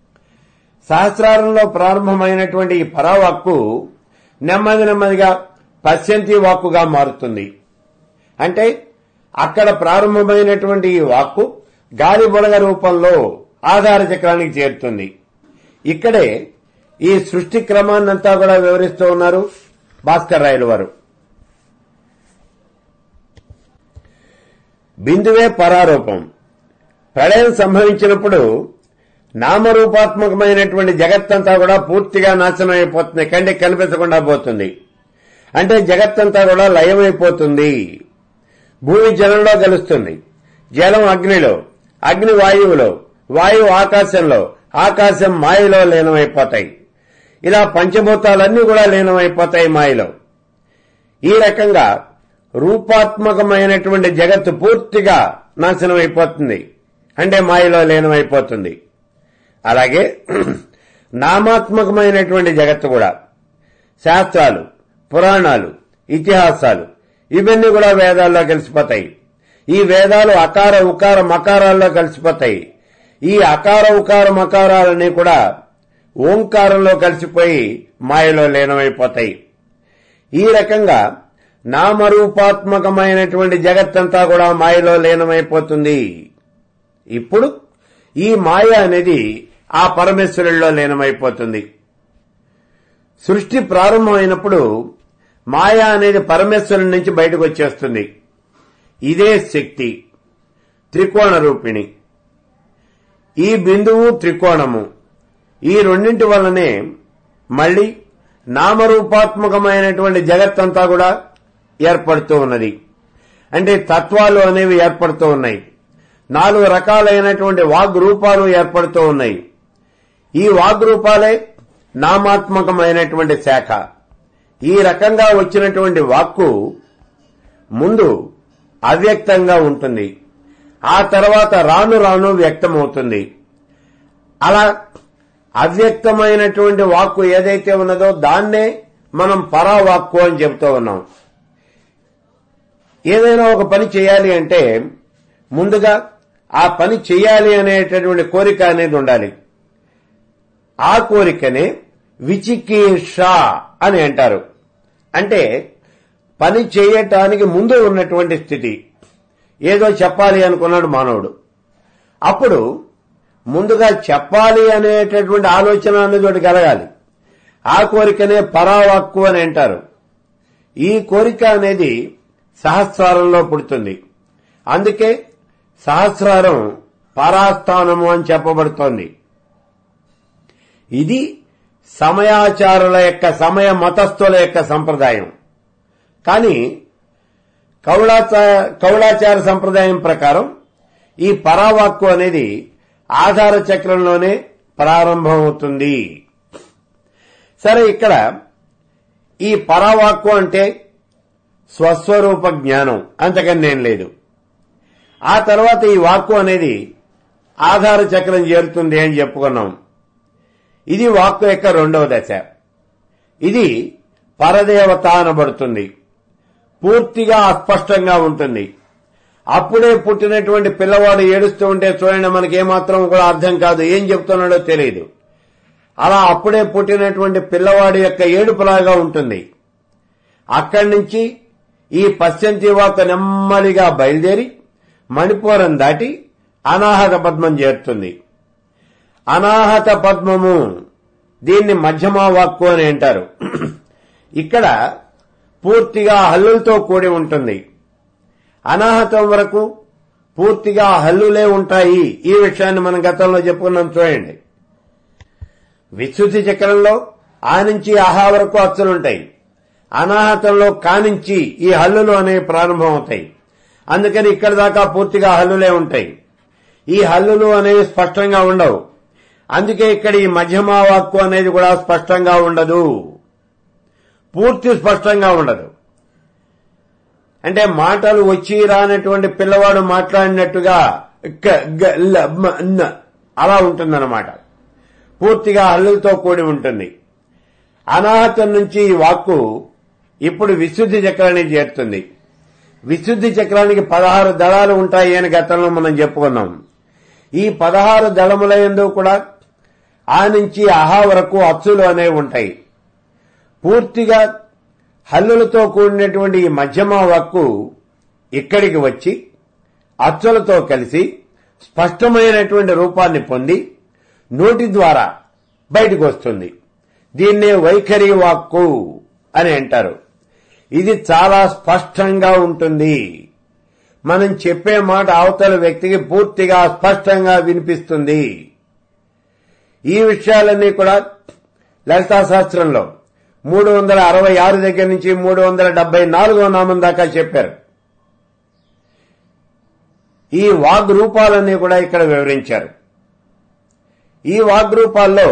సహస్రారంలో ప్రారంభమైనటువంటి ఈ పరావాక్కు నెమ్మది నెమ్మదిగా పశ్యంతి వాక్కుగా మారుతుంది అంటే అక్కడ ప్రారంభమైనటువంటి ఈ వాక్కు గాలి బుడగ రూపంలో ఆధార చక్రానికి చేరుతుంది ఇక్కడే ఈ సృష్టి క్రమాన్నంతా కూడా వివరిస్తూ ఉన్నారు భాస్కర్ రాయలు వారు బిందువే పరారూపం ప్రళయం సంభవించినప్పుడు నామరూపాత్మకమైనటువంటి జగత్తంతా కూడా పూర్తిగా నాశనం అయిపోతుంది కంటికి కనిపించకుండా పోతుంది అంటే జగత్తంతా కూడా లయమైపోతుంది భూమి జలంలో కలుస్తుంది జలం అగ్నిలో అగ్ని వాయువులో వాయువు ఆకాశంలో ఆకాశం మాయలో లీనమైపోతాయి ఇలా పంచభూతాలన్నీ కూడా లీనమైపోతాయి మాయలో ఈ రకంగా రూపాత్మకమైనటువంటి జగత్తు పూర్తిగా నాశనం అయిపోతుంది అంటే మాయలో లీనమైపోతుంది అలాగే నామాత్మకమైనటువంటి జగత్తు కూడా శాస్త్రాలు పురాణాలు ఇతిహాసాలు ఇవన్నీ కూడా వేదాల్లో కలిసిపోతాయి ఈ వేదాలు అకార ఉకార మకారాల్లో కలిసిపోతాయి ఈ అకార ఉకార మకారాలన్నీ కూడా ఓంకారంలో కలిసిపోయి మాయలో లీనమైపోతాయి ఈ రకంగా నామరూపాత్మకమైనటువంటి జగత్తంతా కూడా మాయలో లీనమైపోతుంది ఇప్పుడు ఈ మాయ అనేది ఆ పరమేశ్వరుల్లో లీనమైపోతుంది సృష్టి ప్రారంభమైనప్పుడు మాయ అనేది పరమేశ్వరుని నుంచి బయటకు వచ్చేస్తుంది ఇదే శక్తి త్రికోణ రూపిణి ఈ బిందువు త్రికోణము ఈ రెండింటి వల్లనే మళ్ళీ నామరూపాత్మకమైనటువంటి జగత్తంతా కూడా ఏర్పడుతూ ఉన్నది అంటే తత్వాలు అనేవి ఏర్పడుతూ ఉన్నాయి నాలుగు రకాలైనటువంటి వాగ్ రూపాలు ఏర్పడుతూ ఉన్నాయి ఈ వాగ్ రూపాలే నామాత్మకమైనటువంటి శాఖ ఈ రకంగా వచ్చినటువంటి వాక్కు ముందు అవ్యక్తంగా ఉంటుంది ఆ తర్వాత రాను రాను వ్యక్తమవుతుంది అలా అవ్యక్తమైనటువంటి వాక్కు ఏదైతే ఉన్నదో దాన్నే మనం పరావాక్కు అని చెబుతూ ఉన్నాం ఏదైనా ఒక పని చేయాలి అంటే ముందుగా ఆ పని చేయాలి అనేటటువంటి కోరిక అనేది ఉండాలి ఆ కోరికనే విచికీష అని అంటారు అంటే పని చేయటానికి ముందు ఉన్నటువంటి స్థితి ఏదో చెప్పాలి అనుకున్నాడు మానవుడు అప్పుడు ముందుగా చెప్పాలి అనేటటువంటి ఆలోచన అనేది ఒకటి కలగాలి ఆ కోరికనే పరావాక్కు అని అంటారు ఈ కోరిక అనేది సహస్రారంలో పుడుతుంది అందుకే సహస్రారం పరాస్థానము అని చెప్పబడుతోంది ఇది సమయాచారుల యొక్క సమయ మతస్థుల యొక్క సంప్రదాయం కానీ కౌళాచార కౌళాచార సంప్రదాయం ప్రకారం ఈ పరావాక్కు అనేది ఆధార చక్రంలోనే ప్రారంభమవుతుంది సరే ఇక్కడ ఈ పరావాక్కు అంటే స్వస్వరూప జ్ఞానం అంతకని నేను లేదు ఆ తర్వాత ఈ వాక్కు అనేది ఆధార చక్రం చేరుతుంది అని చెప్పుకున్నాం ఇది వాక్కు యొక్క రెండవ దశ ఇది పరదేవత అనబడుతుంది పూర్తిగా అస్పష్టంగా ఉంటుంది అప్పుడే పుట్టినటువంటి పిల్లవాడు ఏడుస్తూ ఉంటే చూడండి మనకి ఏమాత్రం కూడా అర్థం కాదు ఏం చెప్తున్నాడో తెలియదు అలా అప్పుడే పుట్టినటువంటి పిల్లవాడి యొక్క ఏడుపులాగా ఉంటుంది అక్కడి నుంచి ఈ పశ్చంతి వాక్ నెమ్మదిగా బయలుదేరి మణిపూరం దాటి అనాహత పద్మం చేరుతుంది అనాహత పద్మము దీన్ని మధ్యమా వాక్కు అని అంటారు ఇక్కడ పూర్తిగా హల్లులతో కూడి ఉంటుంది అనాహతం వరకు పూర్తిగా హల్లులే ఉంటాయి ఈ విషయాన్ని మనం గతంలో చెప్పుకున్నాం చూడండి విశుద్ధి చక్రంలో ఆ నుంచి ఆహా వరకు అచ్చులుంటాయి అనాహతంలో కానించి ఈ హల్లులు అనేవి ప్రారంభం అవుతాయి అందుకని ఇక్కడ దాకా పూర్తిగా హల్లులే ఉంటాయి ఈ హల్లులు అనేవి స్పష్టంగా ఉండవు అందుకే ఇక్కడ ఈ మధ్యమా వాక్కు అనేది కూడా స్పష్టంగా ఉండదు పూర్తి స్పష్టంగా ఉండదు అంటే మాటలు వచ్చి రానటువంటి పిల్లవాడు మాట్లాడినట్టుగా క, గ, ల, మ, న అలా ఉంటుందన్నమాట పూర్తిగా హల్లులతో కూడి ఉంటుంది అనాహతం నుంచి ఈ వాక్కు ఇప్పుడు విశుద్ధి చక్రానికి చేరుతుంది విశుద్ధి చక్రానికి పదహారు దళాలు ఉంటాయి అని గతంలో మనం చెప్పుకున్నాం ఈ పదహారు దళముల ఎందు కూడా ఆ నుంచి అహా వరకు అచ్చులు అనేవి ఉంటాయి పూర్తిగా హల్లులతో కూడినటువంటి ఈ మధ్యమ వాక్కు ఇక్కడికి వచ్చి అచ్చులతో కలిసి స్పష్టమైనటువంటి రూపాన్ని పొంది నోటి ద్వారా బయటకు వస్తుంది దీన్నే వైఖరి వాక్కు అని అంటారు ఇది చాలా స్పష్టంగా ఉంటుంది మనం చెప్పే మాట అవతల వ్యక్తికి పూర్తిగా స్పష్టంగా వినిపిస్తుంది ఈ విషయాలన్నీ కూడా లలితా శాస్త్రంలో మూడు వందల అరవై ఆరు దగ్గర నుంచి మూడు వందల డెబ్బై నాలుగో నామం దాకా చెప్పారు ఈ వాగ్ రూపాలన్నీ కూడా ఇక్కడ వివరించారు ఈ వాగ్ రూపాల్లో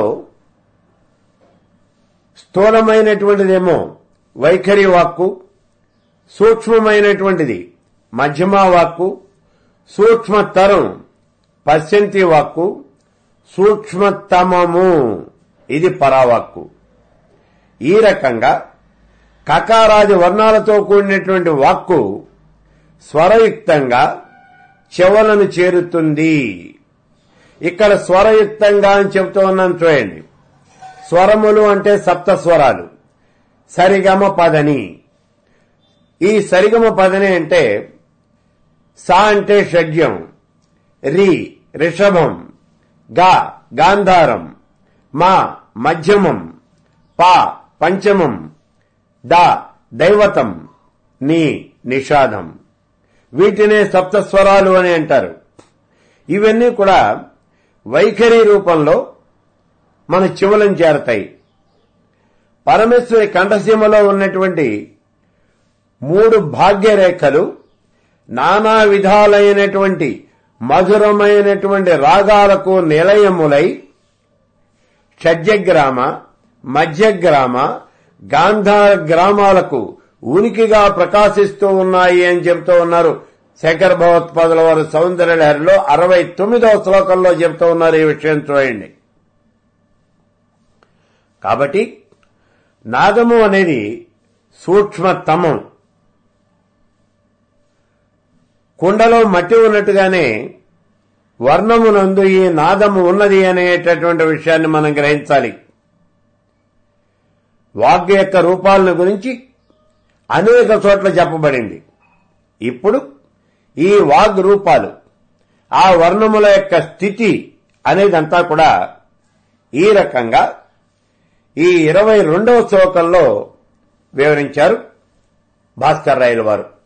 స్థూలమైనటువంటిదేమో వైఖరి వాక్కు సూక్ష్మమైనటువంటిది మధ్యమ వాక్కు సూక్ష్మతరం పశ్చంతి వాక్కు సూక్ష్మతమము ఇది పరావాక్కు ఈ రకంగా కకారాది వర్ణాలతో కూడినటువంటి వాక్కు స్వరయుక్తంగా చెవలను చేరుతుంది ఇక్కడ స్వరయుక్తంగా అని చెబుతూ ఉన్నాను చూడండి స్వరములు అంటే సప్త స్వరాలు సరిగమ పదని ఈ సరిగమ పదని అంటే సా అంటే షడ్యం రి రిషభం గా గాంధారం మా మధ్యమం పా పంచమం దా దైవతం నీ నిషాదం వీటినే సప్తస్వరాలు అని అంటారు ఇవన్నీ కూడా వైఖరి రూపంలో మన చెవులను చేరతాయి పరమేశ్వరి కంఠసీమలో ఉన్నటువంటి మూడు భాగ్యరేఖలు నానా విధాలైనటువంటి మధురమైనటువంటి రాగాలకు నిలయములై షడ్జగ్రామ మధ్యగ్రామ గాంధార గ్రామాలకు ఉనికిగా ప్రకాశిస్తూ ఉన్నాయి అని చెబుతూ ఉన్నారు శంకర భగవత్పాదుల వారు సౌందర్య లహరిలో అరవై తొమ్మిదవ శ్లోకంలో చెబుతూ ఉన్నారు ఈ విషయం చూడండి కాబట్టి నాదము అనేది సూక్ష్మతమం కుండలో మట్టి ఉన్నట్టుగానే వర్ణమునందు ఈ నాదము ఉన్నది అనేటటువంటి విషయాన్ని మనం గ్రహించాలి వాగ్ యొక్క రూపాలను గురించి అనేక చోట్ల చెప్పబడింది ఇప్పుడు ఈ వాగ్ రూపాలు ఆ వర్ణముల యొక్క స్థితి అనేదంతా కూడా ఈ రకంగా ఈ ఇరవై రెండవ శ్లోకంలో వివరించారు భాస్కర్ రాయల వారు